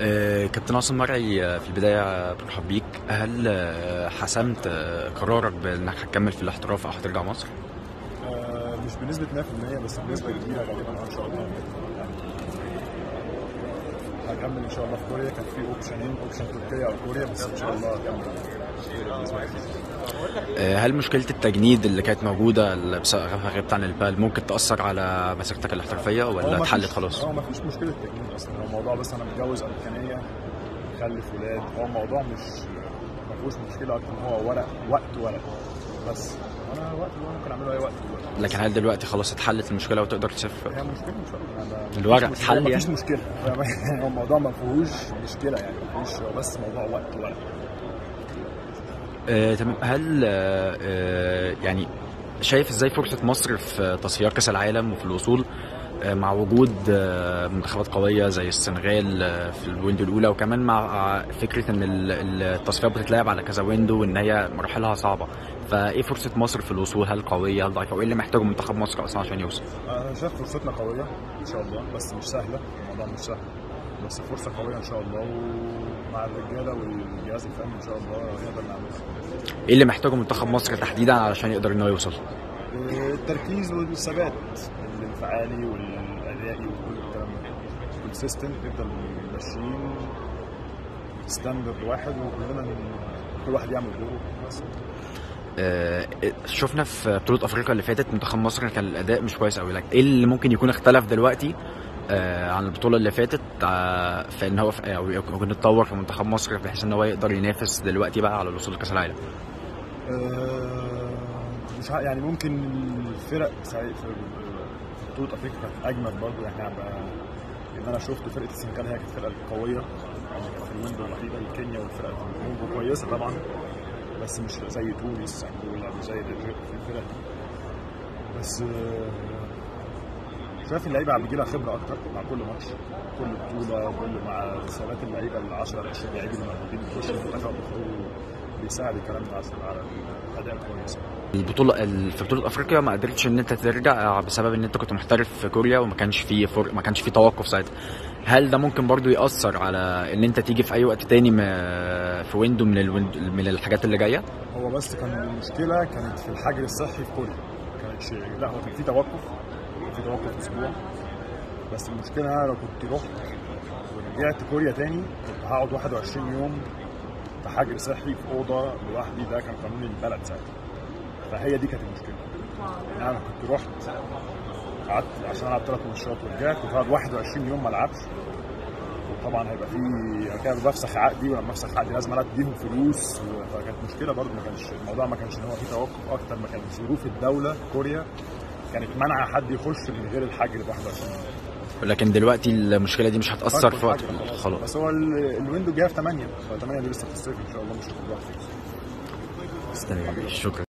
آه، كابتن عاصم مرعي آه، في البداية برحب بيك هل آه، حسمت آه، قرارك بأنك هتكمل في الاحتراف أو هترجع مصر؟ آه، مش بنسبة 100% بس بنسبة كبيرة غالبا ان شاء الله هكمل ان شاء الله في كوريا كان في اوبشنين اوبشن تركيا او كوريا بس ان شاء الله هكمل كوريا بنسبة كبيرة. آه، هل مشكلة التجنيد اللي كانت موجودة اللي بسبب غبت عن البال ممكن تأثر على مسيرتك الاحترافية هو ولا ما اتحلت فيش- خلاص؟ هو ما فيش مشكلة تجنيد اصلا هو الموضوع بس انا متجوز امريكانية مخلف ولاد هو الموضوع مش ما فيهوش مشكلة اكتر من هو ورق وقت ورق بس انا وقت اللي هو ممكن اعمله اي وقت دلوقتي. لكن هل دلوقتي خلاص اتحلت المشكلة وتقدر تسافر؟ هي مشكلة ان شاء الله أنا- الورق مفيش اتحل مشكلة- مفيش يعني؟ مشكلة هو الموضوع ما فيهوش مشكلة يعني ما فيهوش هو بس موضوع وقت ورق آه، تمام هل آه، آه، يعني شايف ازاي فرصة مصر في تصفيات كأس العالم وفي الوصول آه، مع وجود آه، منتخبات قوية زي السنغال آه، في الويندو الأولى وكمان مع فكرة إن ال- التصفيات بتتلعب على كذا ويندو وإن هي مراحلها صعبة فإيه فرصة مصر في الوصول هل قوية هل ضعيفة وإيه اللي محتاجه منتخب مصر أصلا عشان يوصل؟ انا شايف فرصتنا قوية ان شاء الله بس مش سهلة الموضوع مش سهل بس فرصة قوية ان شاء الله ومع الرجالة والجهاز الفني ان شاء الله نقدر نعملها إيه اللي محتاجه منتخب مصر تحديدا علشان يقدر إن هو يوصل؟ التركيز والثبات الانفعالي والادائي وكل الكلام ده السيستم نفضل ماشيين ستاندرد واحد وكلنا ن- كل واحد يعمل دوره بس آه، شفنا في بطولة افريقيا اللي فاتت منتخب مصر كان الاداء مش كويس قوي لكن ايه اللي ممكن يكون اختلف دلوقتي آه، عن البطولة اللي فاتت آه، في ان هو في او يكون اتطور في منتخب مصر بحيث ان هو يقدر ينافس دلوقتي بقى على الوصول لكاس العالم آه، مش ع- يعني ممكن الفرق ساعي- في في بطولة افريقيا كانت اجمد برضه يعني أنا- ان انا شفت فرقة السنغال هي كانت فرقة قوية يعني كانت في الويندو الوحيدة الكينيا والفرقة الكونغو كويسة طبعا بس مش زي تونس انجولا مش زي الجزائر في الفرق دي بس آه، شايف اللعيبه عم بيجي لها خبره اكتر مع كل ماتش كل بطوله كل مع ثبات اللعيبه ال 10 ال 20 لعيب اللي موجودين بيخش المنتخب بيخرجوا بيساعد الكلام ده على- على الاداء كويس البطولة ال- في بطولة افريقيا ما قدرتش ان انت ترجع بسبب ان انت كنت محترف في كوريا وما كانش في فر... ما كانش في توقف ساعتها هل ده ممكن برضو يأثر على ان انت تيجي في اي وقت تاني م... في ويندو من الويندو من الحاجات اللي جاية هو بس كان المشكله كانت في الحجر الصحي في كوريا ما كانتش لا هو كان في توقف كان في توقف اسبوع بس المشكله انا لو كنت رحت ورجعت كوريا تاني كنت هقعد 21 يوم في حجر صحي في اوضه لوحدي ده كان قانون البلد ساعتها فهي دي كانت المشكله يعني انا كنت رحت قعدت عشان العب ثلاث ماتشات ورجعت كنت هقعد 21 يوم ما العبش وطبعا هيبقى في أنا كده بفسخ عقدي ولما افسخ عقدي لازم انا اديهم فلوس و- فكانت مشكله برضه ما كانش الموضوع ما كانش ان هو في توقف اكتر ما كانت ظروف الدوله كوريا كانت منع حد يخش من غير الحجر ب 21 يوم لكن دلوقتي المشكلة دي مش هتأثر في وقت الحجر خلاص. خلاص بس هو ال- الويندو جايه في 8 ف 8 دي لسه في الصيف ان شاء الله مش هتروح فيه تمام شكرا